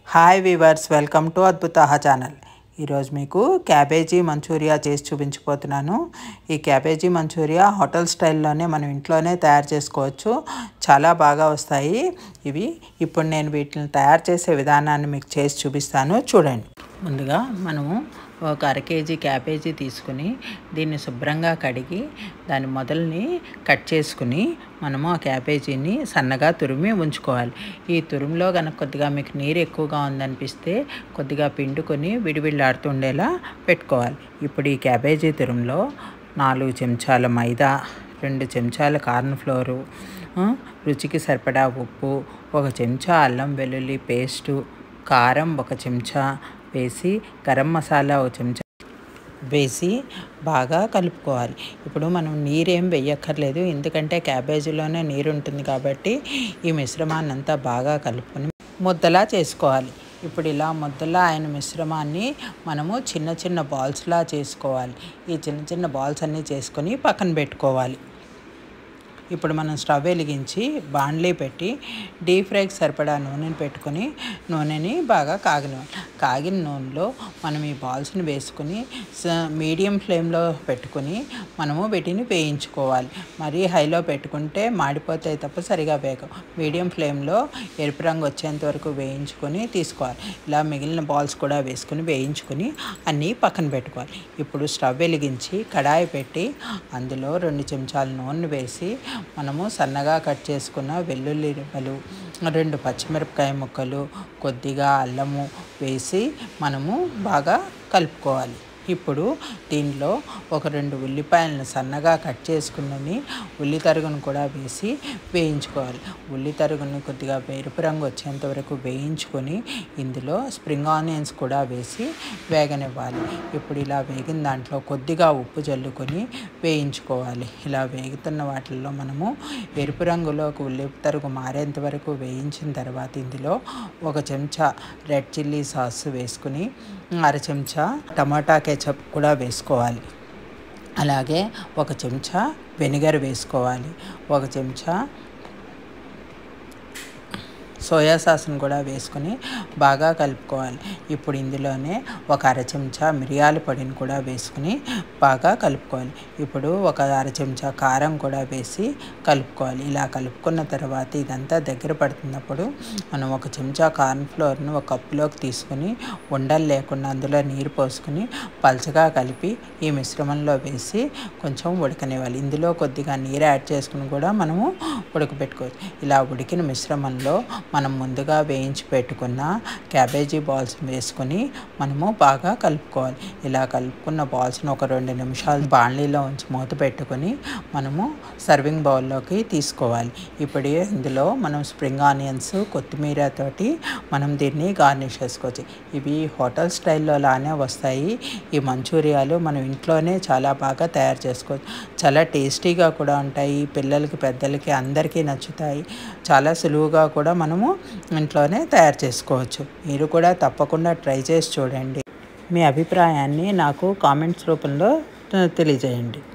hi viewers welcome to అద్భుత channel ఈరోజు మీకు క్యాబేజీ మంచూరియా చేసి చూపించబోతున్నాను ఈ క్యాబేజీ మంచూరియా హోటల్ స్టైల్లోనే మనం ఇంట్లోనే తయారు చేసుకోవచ్చు చాలా బాగా వస్తాయి ఇవి ఇప్పుడు నేను వీటిని తయారు చేసే విధానాన్ని మీకు చేసి చూపిస్తాను చూడండి ముందుగా మనము ఒక అర కేజీ క్యాబేజీ తీసుకుని దీన్ని శుభ్రంగా కడిగి దాని మొదల్ని కట్ చేసుకుని మనము ఆ క్యాబేజీని సన్నగా తురిమి ఉంచుకోవాలి ఈ తురుములో కనుక కొద్దిగా మీకు నీరు ఎక్కువగా ఉందనిపిస్తే కొద్దిగా పిండుకొని విడివిళ్ళాడుతుండేలా పెట్టుకోవాలి ఇప్పుడు ఈ క్యాబేజీ తురుములో నాలుగు చెంచాల మైదా రెండు చెంచాల కార్న్ ఫ్లోరు ఆ, రుచికి సరిపడా ఉప్పు ఒక చెంచా అల్లం వెల్లుల్లి పేస్టు కారం ఒక చెంచా వేసి గరం మసాలా ఒక చెంచా వేసి బాగా కలుపుకోవాలి ఇప్పుడు మనం నీరేం వేయక్కర్లేదు ఎందుకంటే క్యాబేజీలోనే నీరు ఉంటుంది కాబట్టి ఈ మిశ్రమాన్ని అంతా బాగా కలుపుకొని ముద్దలా చేసుకోవాలి ఇప్పుడు ఇలా ముద్దలా అయిన మిశ్రమాన్ని మనము చిన్న చిన్న బాల్స్లా చేసుకోవాలి ఈ చిన్న చిన్న బాల్స్ అన్నీ చేసుకొని పక్కన పెట్టుకోవాలి ఇప్పుడు మనం స్టవ్ వెలిగించి బాండ్లీ పెట్టి డీప్ ఫ్రైకి సరిపడా నూనెని పెట్టుకొని నూనెని బాగా కాగనివ్వాలి కాగిన నూనెలో మనం ఈ బాల్స్ని వేసుకుని స- మీడియం ఫ్లేమ్లో పెట్టుకుని మనము వీటిని వేయించుకోవాలి మరీ హైలో పెట్టుకుంటే మాడిపోతాయి తప్ప సరిగా వేగం మీడియం ఫ్లేమ్లో ఎరుపు రంగు వచ్చేంత వరకు వేయించుకొని తీసుకోవాలి ఇలా మిగిలిన బాల్స్ కూడా వేసుకుని వేయించుకొని అన్నీ పక్కన పెట్టుకోవాలి ఇప్పుడు స్టవ్ వెలిగించి కడాయి పెట్టి అందులో రెండు చెంచాల నూనె వేసి మనము సన్నగా కట్ చేసుకున్న వెల్లుల్లి రెబ్బలు రెండు పచ్చిమిరపకాయ ముక్కలు కొద్దిగా అల్లము వేసి మనము బాగా కలుపుకోవాలి ఇప్పుడు దీనిలో ఒక రెండు ఉల్లిపాయలను సన్నగా కట్ చేసుకున్నని ఉల్లి తరుగును కూడా వేసి వేయించుకోవాలి ఉల్లి తరుగును కొద్దిగా ఎరుపు రంగు వచ్చేంత వరకు వేయించుకొని ఇందులో స్ప్రింగ్ ఆనియన్స్ కూడా వేసి వేగనివ్వాలి ఇప్పుడు ఇలా వేగిన దాంట్లో కొద్దిగా ఉప్పు జల్లుకొని వేయించుకోవాలి ఇలా వేగుతున్న వాటిల్లో మనము ఎరుపు రంగులోకి ఉల్లి తరుగు మారేంత వరకు వేయించిన తర్వాత ఇందులో ఒక చెంచా రెడ్ చిల్లీ సాస్ వేసుకుని అర చెంచా టమాటా కెచప్ కూడా వేసుకోవాలి అలాగే ఒక చెంచా వెనిగర్ వేసుకోవాలి ఒక చెంచా సోయా సాస్ని కూడా వేసుకొని బాగా కలుపుకోవాలి ఇప్పుడు ఇందులోనే ఒక అర చెంచా మిరియాల పొడిని కూడా వేసుకుని బాగా కలుపుకోవాలి ఇప్పుడు ఒక అర చెంచా కారం కూడా వేసి కలుపుకోవాలి ఇలా కలుపుకున్న తర్వాత ఇదంతా దగ్గర పడుతున్నప్పుడు మనం ఒక చెంచా కార్న్ ఫ్లోర్ను ఒక కప్పులోకి తీసుకుని ఉండలు లేకుండా అందులో నీరు పోసుకుని పలచగా కలిపి ఈ మిశ్రమంలో వేసి కొంచెం ఉడకనివ్వాలి ఇందులో కొద్దిగా నీరు యాడ్ చేసుకుని కూడా మనము ఉడకబెట్టుకోవచ్చు ఇలా ఉడికిన మిశ్రమంలో మనం ముందుగా వేయించి పెట్టుకున్న క్యాబేజీ బాల్స్ వేసుకొని మనము బాగా కలుపుకోవాలి ఇలా కలుపుకున్న బాల్స్ని ఒక రెండు నిమిషాలు బాణలీలో ఉంచి మూత పెట్టుకొని మనము సర్వింగ్ బౌల్లోకి తీసుకోవాలి ఇప్పుడు ఇందులో మనం స్ప్రింగ్ ఆనియన్స్ కొత్తిమీర తోటి మనం దీన్ని గార్నిష్ చేసుకోవచ్చు ఇవి హోటల్ స్టైల్లో లానే వస్తాయి ఈ మంచూరియాలు మనం ఇంట్లోనే చాలా బాగా తయారు చేసుకోవచ్చు చాలా టేస్టీగా కూడా ఉంటాయి పిల్లలకి పెద్దలకి అందరికీ నచ్చుతాయి చాలా సులువుగా కూడా మనము ఇంట్లోనే తయారు చేసుకోవచ్చు మీరు కూడా తప్పకుండా ట్రై చేసి చూడండి మీ అభిప్రాయాన్ని నాకు కామెంట్స్ రూపంలో తెలియజేయండి